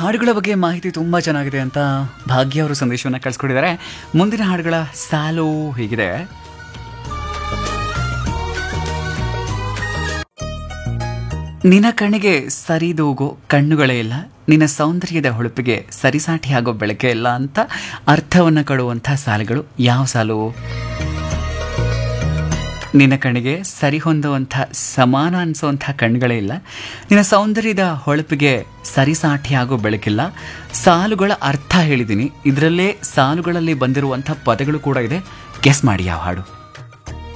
ಹಾಡುಗಳ ಬಗ್ಗೆ ಮಾಹಿತಿ ತುಂಬ ಚೆನ್ನಾಗಿದೆ ಅಂತ ಭಾಗ್ಯ ಅವರು ಸಂದೇಶವನ್ನು ಕಳಿಸ್ಕೊಟ್ಟಿದ್ದಾರೆ ಮುಂದಿನ ಹಾಡುಗಳ ಸಾಲು ಹೀಗಿದೆ ನಿನ್ನ ಕಣ್ಣಿಗೆ ಸರಿದೂಗೋ ಕಣ್ಣುಗಳೇ ಇಲ್ಲ ನಿನ್ನ ಸೌಂದರ್ಯದ ಹೊಳಪಿಗೆ ಸರಿಸಾಟಿಯಾಗೋ ಬೆಳಕೆ ಇಲ್ಲ ಅಂತ ಅರ್ಥವನ್ನು ಕೊಡುವಂಥ ಸಾಲುಗಳು ಯಾವ ಸಾಲು ನಿನ್ನ ಕಣ್ಣಿಗೆ ಸರಿ ಹೊಂದುವಂಥ ಸಮಾನ ಅನಿಸುವಂಥ ಕಣ್ಗಳೇ ಇಲ್ಲ ನಿನ್ನ ಸೌಂದರ್ಯದ ಹೊಳಪಿಗೆ ಸರಿಸಾಟಿಯಾಗೋ ಬೆಳಕಿಲ್ಲ ಸಾಲುಗಳ ಅರ್ಥ ಹೇಳಿದ್ದೀನಿ ಇದರಲ್ಲೇ ಸಾಲುಗಳಲ್ಲಿ ಬಂದಿರುವಂಥ ಪದಗಳು ಕೂಡ ಇದೆ ಗೆಸ್ ಮಾಡಿ ಯಾವ ಹಾಡು